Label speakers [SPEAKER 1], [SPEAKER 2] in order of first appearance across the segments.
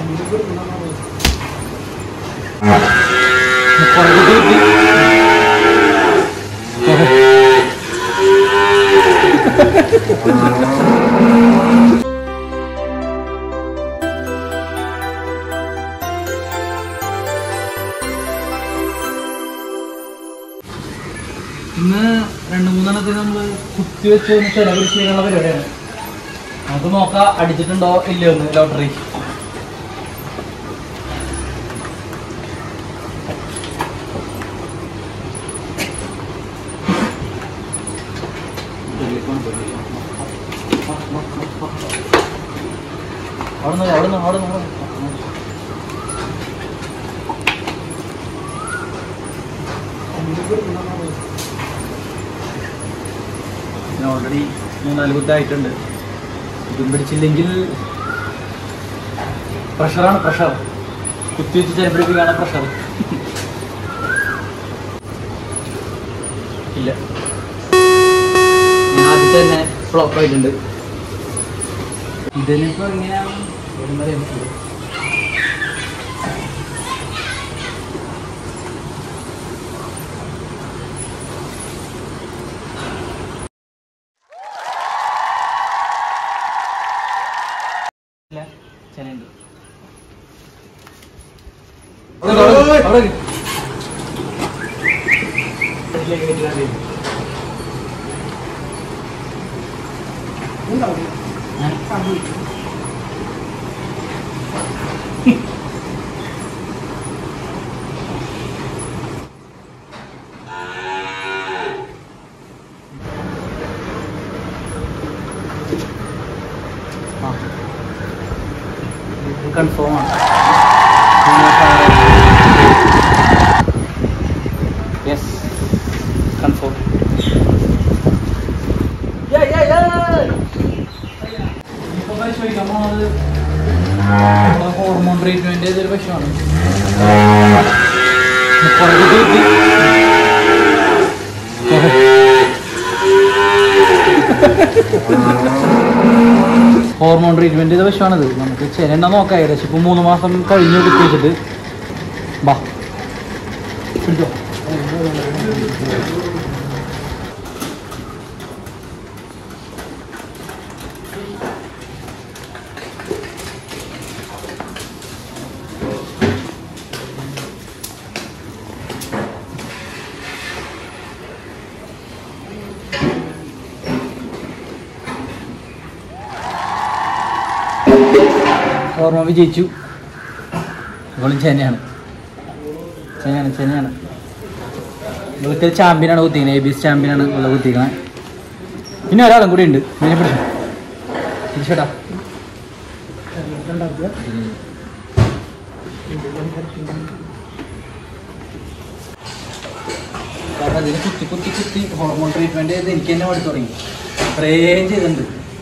[SPEAKER 1] ഇന്ന് രണ്ട് മൂന്നെണ്ണത്തിന് നമ്മൾ കുത്തിവെച്ച് ചെലവ് ചെയ്യാനുള്ള പരിപാടിയാണ് നമുക്ക് നോക്കാം അടിച്ചിട്ടുണ്ടോ ഇല്ലയോ എന്ന് ലോട്ടറി അവിടെ നിന്ന് അവിടെ നിന്ന് അവിടെ നിന്ന് ഓൾറെഡി മൂന്നാല് കുത്തായിട്ടുണ്ട് ഇതും പിടിച്ചില്ലെങ്കിൽ പ്രഷറാണ് പ്രഷർ കുത്തിവെച്ച് ചെലപ്പിടിപ്പിക്കാണ് പ്രഷർ ഇല്ല ഞാൻ ആദ്യം തന്നെ ഫ്ലോപ്പ് ആയിട്ടുണ്ട് ഇതിനിപ്പോ എങ്ങനെയാണ് ഒന്നും അറിയാൻ പറ്റില്ല. ഇല്ല, ചെനയുണ്ട്. അവിടെ നിക്ക്, അവിടെ നിക്ക്, അവിടെ നിക്ക്. ഇതിലേക്ക് കയറ്റി കയറ്റി. ഞാൻ ആ. ഇത് കൺഫേം ആണ് യെസ് കൺഫേം ഇപ്പോൾ പരിശോധിക്കാൻ പോകുന്നത് ഹോർമോൺ ട്രീറ്റ്മെന്റ് ചെയ്തൊരു പശുവാണ് കുറേ കുത്തി ഹോർമോൺ ട്രീറ്റ്മെന്റ് ചെയ്ത പശുവാണിത് നമുക്ക് ചെരണ്ട നോക്കാം ഏകദേശം ഇപ്പൊ മൂന്ന് മാസം കഴിഞ്ഞു കുത്തി വെച്ചിട്ട് ബാ പിടിച്ചോ ഓർമ്മ വിജയിച്ചു ഇവളും ചെന്നൈയാണ് ചെന്നൈയാണ് ചെന്നൈയാണ് ഇവൾക്ക് ചാമ്പ്യനാണ് കുത്തിക്കുന്നത് എ ബി എസ് ചാമ്പ്യനാണ് ഉള്ള കുത്തിക്കുന്നത് പിന്നെ ഒരാളും കൂടി ഉണ്ട് ഇതിനെ പിടിച്ചു തിരിച്ചേട്ടാ കാരണം ഇതിന് കുത്തി കുത്തി കുത്തി ഹോർമോൺ ട്രീറ്റ്മെന്റ് ചെയ്ത് എനിക്ക് തന്നെ പഠിച്ചു തുടങ്ങി അത്രയും ചെയ്തിട്ടുണ്ട്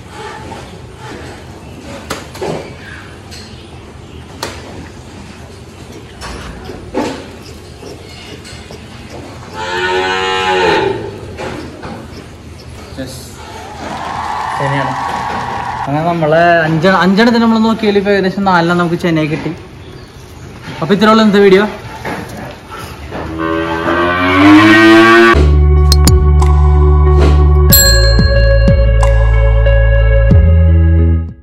[SPEAKER 1] യെസ് ചെന്നൈയാണ് അങ്ങനെ നമ്മളെ അഞ്ച അഞ്ചെണ്ണത്തിന് നമ്മൾ നോക്കിയാൽ ഇപ്പോൾ ഏകദേശം നാലെണ്ണം നമുക്ക് ചെന്നൈ കിട്ടി അപ്പോൾ ഇത്രയുള്ള ഇന്നത്തെ വീഡിയോ